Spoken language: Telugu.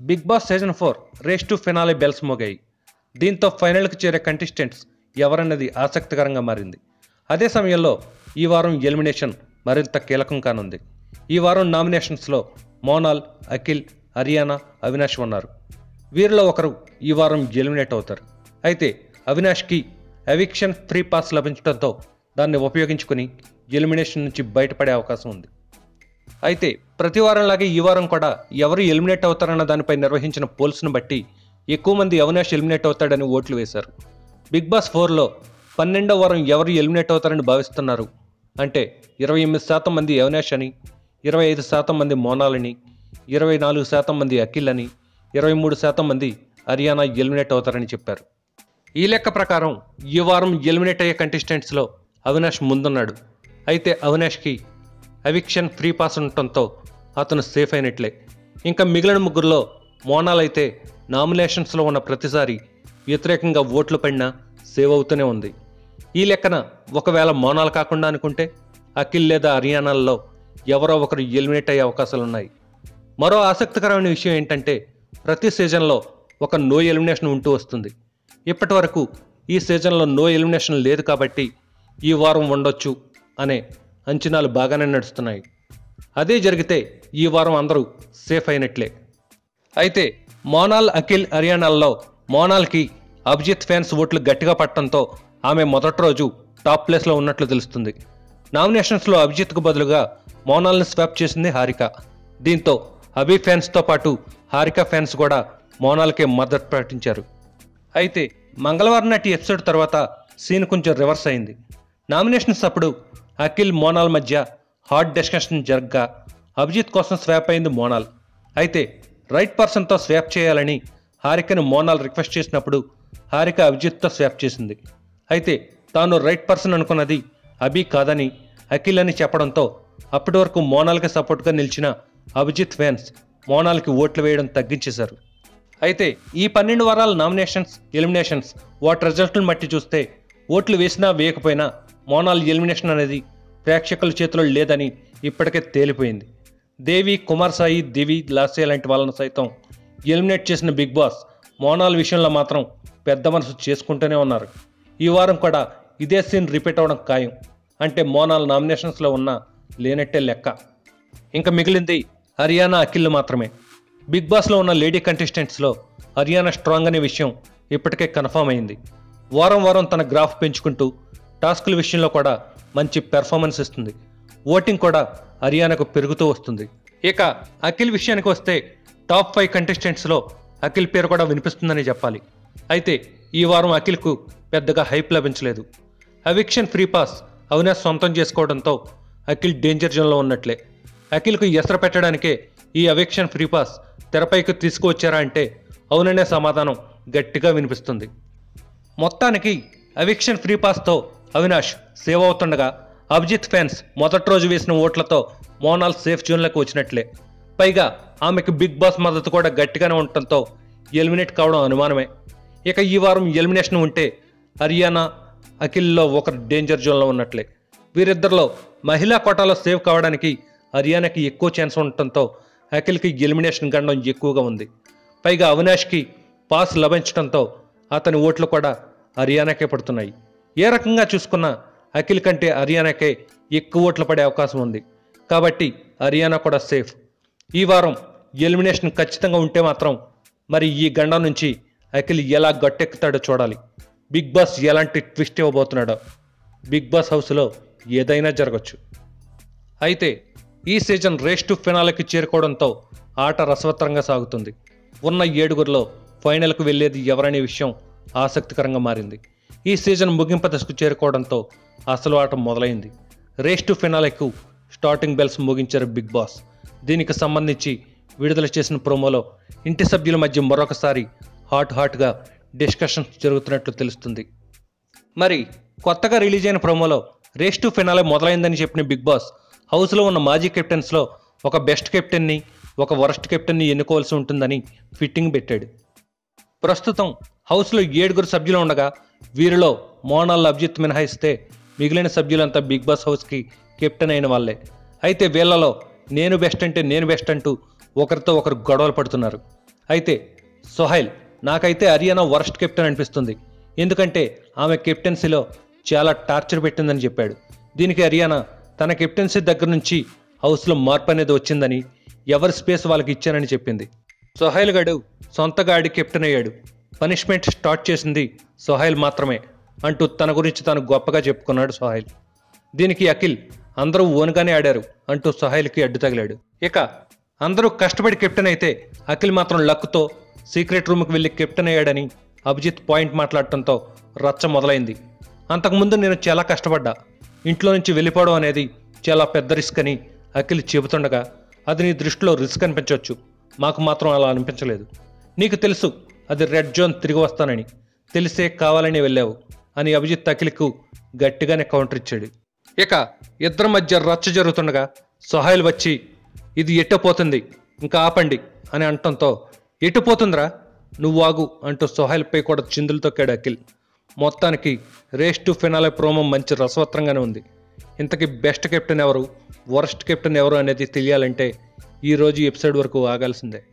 big Boss season four race to finale bells మోగాయి దీంతో ఫైనల్కి చేరే కంటెస్టెంట్స్ ఎవరన్నది ఆసక్తికరంగా మారింది అదే సమయంలో ఈ వారం ఎలిమినేషన్ మరింత కీలకం కానుంది ఈ వారం నామినేషన్స్లో మోనాల్ అఖిల్ హరియానా అవినాష్ ఉన్నారు వీరిలో ఒకరు ఈ వారం ఎలిమినేట్ అవుతారు అయితే అవినాష్కి ఎవిక్షన్ ఫ్రీ పాస్ లభించడంతో దాన్ని ఉపయోగించుకుని ఎలిమినేషన్ నుంచి బయటపడే అవకాశం ఉంది అయితే ప్రతి వారంలాగే ఈ వారం కూడా ఎవరు ఎలిమినేట్ అవుతారన్న దానిపై నిర్వహించిన పోల్స్ను బట్టి ఎక్కువ మంది అవినాష్ ఎలిమినేట్ అవుతాడని ఓట్లు వేశారు బిగ్ బాస్ ఫోర్లో పన్నెండో వారం ఎవరు ఎలిమినేట్ అవుతారని భావిస్తున్నారు అంటే ఇరవై ఎనిమిది శాతం మంది అవినాష్ అని ఇరవై ఐదు శాతం మంది మోనాలని ఇరవై నాలుగు శాతం మంది అఖిల్ అని ఇరవై మూడు శాతం మంది హరియానా ఎలిమినేట్ అవుతారని చెప్పారు ఈ లెక్క ప్రకారం ఈ వారం ఎలిమినేట్ అయ్యే కంటెస్టెంట్స్లో అవినాష్ ముందున్నాడు అయితే అవినాష్కి ఎవిక్షన్ ఫ్రీ పాస్ ఉండటంతో అతను సేఫ్ అయినట్లే ఇంకా మిగిలిన ముగ్గురులో మోనాల్ అయితే నామినేషన్స్లో ఉన్న ప్రతిసారి వ్యతిరేకంగా ఓట్లు పడినా సేవ్ అవుతూనే ఉంది ఈ లెక్కన ఒకవేళ మోనాల్ కాకుండా అనుకుంటే అఖిల్ లేదా హర్యానాల్లో ఎవరో ఒకరు ఎలిమినేట్ అయ్యే అవకాశాలు ఉన్నాయి మరో ఆసక్తికరమైన విషయం ఏంటంటే ప్రతి సీజన్లో ఒక నో ఎలిమినేషన్ ఉంటూ వస్తుంది ఇప్పటి వరకు ఈ సీజన్లో నో ఎలిమినేషన్ లేదు కాబట్టి ఈ వారం ఉండొచ్చు అనే అంచనాలు బాగానే నడుస్తున్నాయి అదే జరిగితే ఈ వారం అందరూ సేఫ్ అయినట్లే అయితే మోనాల్ అఖిల్ హర్యానాల్లో మోనాల్కి అభిజిత్ ఫ్యాన్స్ ఓట్లు గట్టిగా పట్టడంతో ఆమె మొదటి రోజు టాప్ ప్లేస్లో ఉన్నట్లు తెలుస్తుంది నామినేషన్స్లో అభిజిత్కు బదులుగా మోనాల్ని స్వాప్ చేసింది హారిక దీంతో అభి ఫ్యాన్స్తో పాటు హారిక ఫ్యాన్స్ కూడా మోనాల్కే మద్దతు ప్రకటించారు అయితే మంగళవారం నాటి ఎపిసోడ్ తర్వాత సీన్ కొంచెం రివర్స్ అయింది నామినేషన్స్ అప్పుడు అఖిల్ మోనాల్ మధ్య హాట్ డిస్కషన్ జరగ్గా అభిజిత్ కోసం స్వాప్ అయింది మోనాల్ అయితే రైట్ పర్సన్తో స్వాప్ చేయాలని హారికను మోనాల్ రిక్వెస్ట్ చేసినప్పుడు హారిక అభిజిత్తో స్వాప్ చేసింది అయితే తాను రైట్ పర్సన్ అనుకున్నది అభి కాదని అఖిల్ అని చెప్పడంతో అప్పటి వరకు మోనాల్కి సపోర్ట్గా నిలిచిన అభిజిత్ ఫ్యాన్స్ మోనాల్కి ఓట్లు వేయడం తగ్గించేశారు అయితే ఈ పన్నెండు వారాల నామినేషన్స్ ఎలిమినేషన్స్ వాటి రిజల్ట్ను బట్టి చూస్తే ఓట్లు వేసినా వేయకపోయినా మోనాల్ ఎలిమినేషన్ అనేది ప్రేక్షకుల చేతిలో లేదని ఇప్పటికే తేలిపోయింది దేవి కుమార్ సాయి దివి లాస్య లాంటి వాళ్ళను సైతం ఎలిమినేట్ చేసిన బిగ్ బాస్ మోనాల్ విషయంలో మాత్రం పెద్ద మనసు చేసుకుంటూనే ఉన్నారు ఈ వారం కూడా ఇదే సీన్ రిపీట్ అవ్వడం ఖాయం అంటే మోనాల్ నామినేషన్స్లో ఉన్న లేనట్టే లెక్క ఇంకా మిగిలింది హర్యానా అఖిల్ మాత్రమే బిగ్ బాస్లో ఉన్న లేడీ కంటెస్టెంట్స్లో హర్యానా స్ట్రాంగ్ అనే విషయం ఇప్పటికే కన్ఫర్మ్ అయింది వారం వారం తన గ్రాఫ్ పెంచుకుంటూ టాస్కుల విషయంలో కూడా మంచి పెర్ఫార్మెన్స్ ఇస్తుంది ఓటింగ్ కూడా హర్యానాకు పెరుగుతూ వస్తుంది ఇక అఖిల్ విషయానికి వస్తే టాప్ ఫైవ్ కంటెస్టెంట్స్లో అఖిల్ పేరు కూడా వినిపిస్తుందని చెప్పాలి అయితే ఈ వారం అఖిల్కు పెద్దగా హైప్ లభించలేదు అవిక్షన్ ఫ్రీ పాస్ అవినాష్ సొంతం చేసుకోవడంతో అఖిల్ డేంజర్ జోన్లో ఉన్నట్లే అఖిల్కు ఎసర పెట్టడానికే ఈ అవిక్షన్ ఫ్రీ పాస్ తెరపైకి తీసుకువచ్చారా అంటే అవుననే సమాధానం గట్టిగా వినిపిస్తుంది మొత్తానికి అవిక్షన్ ఫ్రీ పాస్తో అవినాష్ సేవ్ అవుతుండగా అభిజిత్ ఫ్యాన్స్ మొదటి రోజు వేసిన ఓట్లతో మోనాల్ సేఫ్ జోన్లోకి వచ్చినట్లే పైగా ఆమెకు బిగ్ బాస్ మద్దతు కూడా గట్టిగానే ఉండటంతో ఎలిమినేట్ కావడం అనుమానమే ఇక ఈ వారం ఎలిమినేషన్ ఉంటే హర్యానా అఖిల్లో ఒకరు డేంజర్ జోన్లో ఉన్నట్లే వీరిద్దరిలో మహిళా కోటాలో సేవ్ కావడానికి హర్యానాకి ఎక్కువ ఛాన్స్ ఉండటంతో అఖిల్కి ఎలిమినేషన్ గండం ఎక్కువగా ఉంది పైగా అవినాష్కి పాస్ లభించడంతో అతని ఓట్లు కూడా హర్యానాకే పడుతున్నాయి ఏ రకంగా చూసుకున్నా అఖిల్ కంటే హర్యానాకే ఎక్కువ ఓట్లు పడే అవకాశం ఉంది కాబట్టి హర్యానా కూడా సేఫ్ ఈ వారం ఎలిమినేషన్ ఖచ్చితంగా ఉంటే మాత్రం మరి ఈ గండం నుంచి అఖిల్ ఎలా గట్టెక్కుతాడో చూడాలి బిగ్ బాస్ ఎలాంటి ట్విస్ట్ ఇవ్వబోతున్నాడో బిగ్ బాస్ హౌస్లో ఏదైనా జరగచ్చు అయితే ఈ సీజన్ రేస్ టు ఫినాలకి చేరుకోవడంతో ఆట రసవత్తరంగా సాగుతుంది ఉన్న ఏడుగురిలో ఫైనల్కు వెళ్ళేది ఎవరనే విషయం ఆసక్తికరంగా మారింది ఈ సీజన్ ముగింపు దశకు చేరుకోవడంతో అసలు ఆట మొదలైంది రేస్ టు ఫినాలకు స్టార్టింగ్ బెల్స్ ముగించారు బిగ్ బాస్ దీనికి సంబంధించి విడుదల చేసిన ప్రోమోలో ఇంటి సభ్యుల మధ్య మరొకసారి హాట్ హాట్గా డిస్కషన్స్ జరుగుతున్నట్లు తెలుస్తుంది మరి కొత్తగా రిలీజ్ అయిన ప్రోమోలో రేస్ టు ఫినాలే మొదలైందని చెప్పిన బిగ్ బాస్ హౌస్లో ఉన్న మాజీ కెప్టెన్స్లో ఒక బెస్ట్ కెప్టెన్ని ఒక వరస్ట్ కెప్టెన్ని ఎన్నుకోవాల్సి ఉంటుందని ఫిట్టింగ్ పెట్టాడు ప్రస్తుతం హౌస్లో ఏడుగురు సభ్యులు ఉండగా వీరిలో మోనాల్ అభిజిత్ మినహాయిస్తే మిగిలిన సభ్యులంతా బిగ్ బాస్ హౌస్కి కెప్టెన్ అయిన వాళ్ళే అయితే వీళ్ళలో నేను బెస్ట్ అంటే నేను బెస్ట్ అంటూ ఒకరితో ఒకరు గొడవలు పడుతున్నారు అయితే సోహైల్ నాకైతే హర్యానా వరస్ట్ కెప్టెన్ అనిపిస్తుంది ఎందుకంటే ఆమె కెప్టెన్సీలో చాలా టార్చర్ పెట్టిందని చెప్పాడు దీనికి హర్యానా తన కెప్టెన్సీ దగ్గర నుంచి హౌస్లో మార్పు అనేది వచ్చిందని ఎవరి స్పేస్ వాళ్ళకి ఇచ్చానని చెప్పింది సోహైల్ గడు సొంతగా ఆడి కెప్టెన్ అయ్యాడు పనిష్మెంట్ స్టార్ట్ చేసింది సోహైల్ మాత్రమే అంటూ తన గురించి తాను గొప్పగా చెప్పుకున్నాడు సోహైల్ దీనికి అఖిల్ అందరూ ఓన్గానే ఆడారు అంటూ సోహైల్కి అడ్డు తగిలాడు ఇక అందరూ కష్టపడి కెప్టెన్ అయితే అఖిల్ మాత్రం లక్తో సీక్రెట్ రూమ్కి వెళ్ళి కెప్టెన్ అయ్యాడని అభిజిత్ పాయింట్ మాట్లాడటంతో రచ్చ మొదలైంది అంతకుముందు నేను చాలా కష్టపడ్డా ఇంట్లో నుంచి వెళ్ళిపోవడం అనేది చాలా పెద్ద రిస్క్ అని అఖిల్ చెబుతుండగా అది నీ దృష్టిలో రిస్క్ అనిపించవచ్చు మాకు మాత్రం అలా అనిపించలేదు నీకు తెలుసు అది రెడ్ జోన్ తిరిగి వస్తానని తెలిసే కావాలని వెళ్ళావు అని అభిజిత్ అఖిల్కు గట్టిగానే కౌంటర్ ఇచ్చాడు ఇక ఇద్దరి మధ్య రచ్చ జరుగుతుండగా సొహైల్ వచ్చి ఇది ఎట్టపోతుంది ఇంకా ఆపండి అని అనటంతో ఎటుపోతుందిరా నువ్వు ఆగు అంటూ సొహైల్పై కూడా చిందులు తొక్కాడు అఖిల్ మొత్తానికి రేస్ టు ఫినాలే ప్రోమో మంచి రసవత్రంగానే ఉంది ఇంతకీ బెస్ట్ కెప్టెన్ ఎవరు వరస్ట్ కెప్టెన్ ఎవరు అనేది తెలియాలంటే ఈ రోజు ఎపిసోడ్ వరకు ఆగాల్సిందే